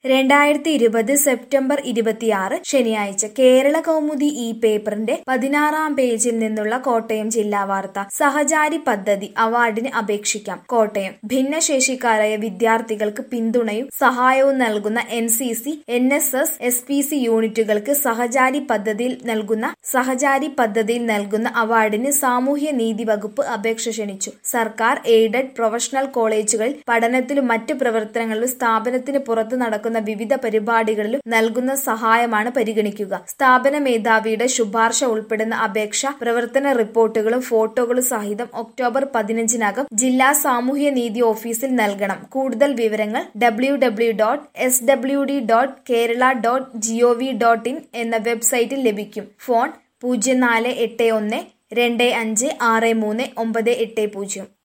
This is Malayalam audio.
രണ്ടായിരത്തി ഇരുപത് സെപ്റ്റംബർ ഇരുപത്തിയാറ് ശനിയാഴ്ച കേരള കൗമുദി ഈ പേപ്പറിന്റെ പതിനാറാം പേജിൽ നിന്നുള്ള കോട്ടയം ജില്ലാ വാർത്ത സഹചാരി പദ്ധതി അവാർഡിന് അപേക്ഷിക്കാം കോട്ടയം ഭിന്നശേഷിക്കാരായ വിദ്യാർത്ഥികൾക്ക് പിന്തുണയും സഹായവും നൽകുന്ന N C C N S S S P C യൂണിറ്റുകൾക്ക് സഹചാരി പദ്ധതിയിൽ നൽകുന്ന സഹചാരി പദ്ധതിയിൽ നൽകുന്ന അവാർഡിന് സാമൂഹ്യ നീതി വകുപ്പ് അപേക്ഷ ക്ഷണിച്ചു സർക്കാർ എയ്ഡഡ് പ്രൊഫഷണൽ കോളേജുകളിൽ പഠനത്തിലും മറ്റു പ്രവർത്തനങ്ങളിലും സ്ഥാപനത്തിന് പുറത്ത് നടക്കുന്ന വിവിധ പരിപാടികളിലും നൽകുന്ന സഹായമാണ് പരിഗണിക്കുക സ്ഥാപന മേധാവിയുടെ ശുപാർശ ഉൾപ്പെടുന്ന അപേക്ഷ പ്രവർത്തന റിപ്പോർട്ടുകളും ഫോട്ടോകളും സഹിതം ഒക്ടോബർ പതിനഞ്ചിനകം ജില്ലാ സാമൂഹ്യ നീതി ഓഫീസിൽ നൽകണം കൂടുതൽ വിവരങ്ങൾ W W dot S W D dot Kerala dot G O V dot in എന്ന വെബ്സൈറ്റിൽ ലഭിക്കും ഫോൺ പൂജ്യം നാല് എട്ട് ഒന്ന് രണ്ട് അഞ്ച് ആറ് മൂന്ന് ഒമ്പത് എട്ട് പൂജ്യം